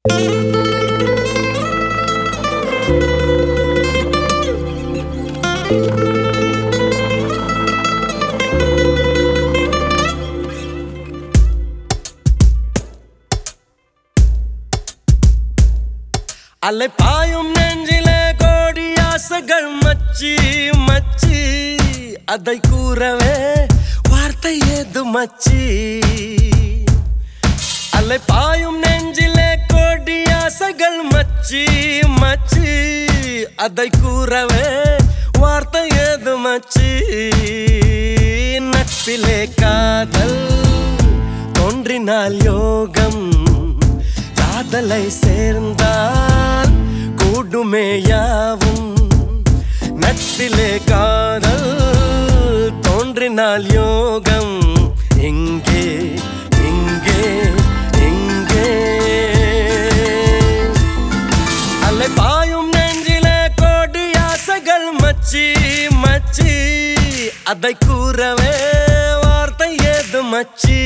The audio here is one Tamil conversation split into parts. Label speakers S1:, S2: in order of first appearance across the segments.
S1: அலை பாயும் நெஞ்சிலே கோடி ஆசைகள் மச்சி மச்சி அதை கூறவே வார்த்தை ஏது மச்சி அலை பாயும் நெஞ்சிலே கோடி ஆசைகள் மச்சி மச்சி அதை கூறவே வார்த்தை ஏது மச்சி நட்பிலே காதல் தோன்றினால் யோகம் காதலை சேர்ந்தால் கூடுமே யாவும் நட்பிலே காதல் தோன்றினால் யோகம் எங்கே எங்கே எங்கே அலை பாயும் நெஞ்சிலே கோடி ஆசைகள் மச்சி மச்சி அதை கூறவே வார்த்தை ஏது மச்சி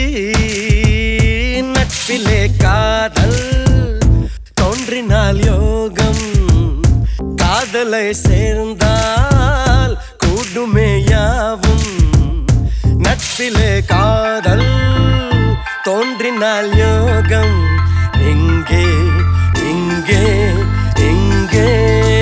S1: நட்பிலே காதல் தோன்றினால் யோகம் காதலை சேர்ந்தால் கூடுமே யாவும் நட்பிலே காதல் தோன்றினால் யோகம் எங்கே எங்கே எங்கே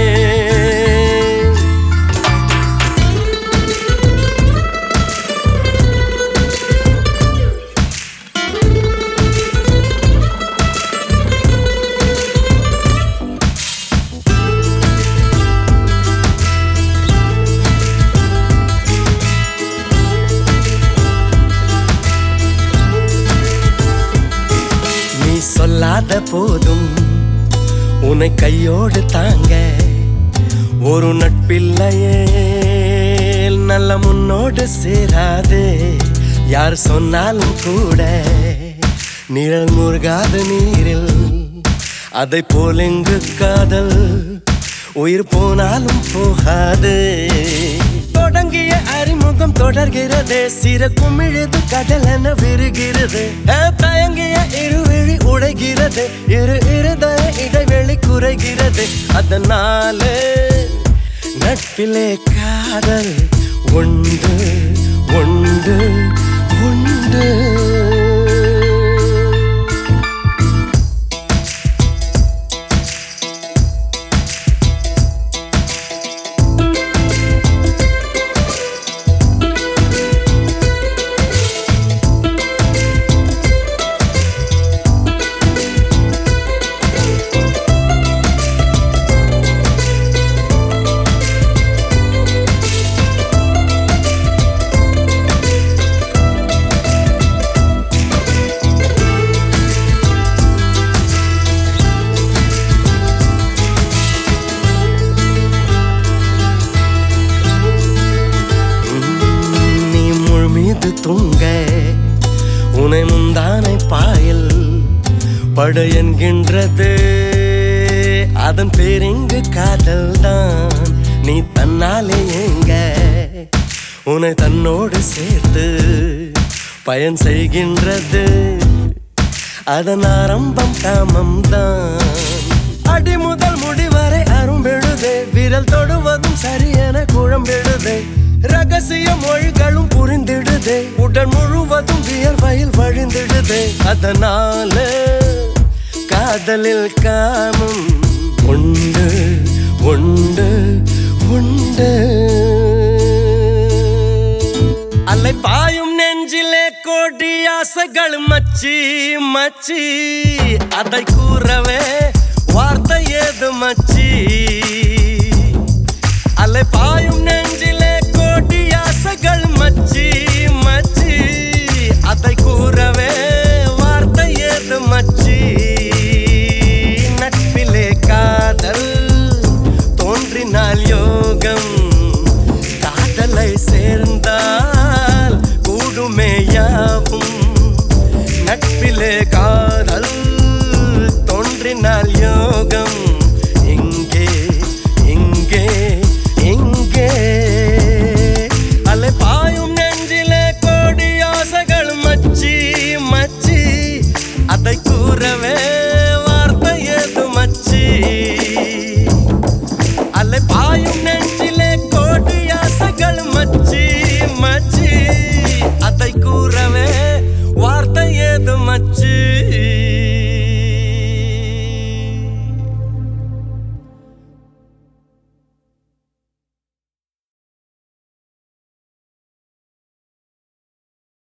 S1: நீ சொல்லாத போதும் உன்னை கையோடு தாங்க ஒரு நட்பில்லையே நல்ல முன்னோடு சேராது யார் சொன்னாலும் கூட நிழல் முருகாத நீரில் அதை போல் எங்கு காதல் உயிர் போனாலும் போகாது தொடங்கிய அறிமுகம் தொடர்கிறது சிற குமிழுது கடல் என விருகிறது அஹ், தயங்கிய இருவிழி உடைகிறது இரு இருதய இடைவெளி குறைகிறது அதனால நட்பிலே காதல் உண்டு உண்டு உண்டு நீ முழு மீது தூங்க உனை முந்தானை பாயில் படு என்கின்றது அதன் பேரெங்கு காதல் தான் நீ தன்னாலே எங்க உன்னை தன்னோடு சேர்த்து பயன் செய்கின்றது அதன் ஆரம்பம் காமம் தான் அடி முதல் முடிவரை அரும்பெழுதே விரல் தொடுவதும் சரியென குழம்பெழுதே ரகசிய மொழிகளும் புரிந்திடுதே உடல் முழுவதும் வியர்வையில் வழிந்திடுதே அதனால காதலில் காமம் உண்டு உண்டு உண்டு அலை பாயும் நெஞ்சிலே கோடி ஆசைகள் மச்சி மச்சி அதை கூறவே வார்த்தை ஏது மச்சி அலை பாயும் நெஞ்சிலே கோடி ஆசைகள் மச்சி மச்சி அதை கூறவே வார்த்தை ஏது மச்சி நட்பிலே காதல் தோன்றினால் யோகம் காதலை சேர்ந்தால் கூடுமே யாவும் நட்பிலே காதல் தோன்றினால் யோகம்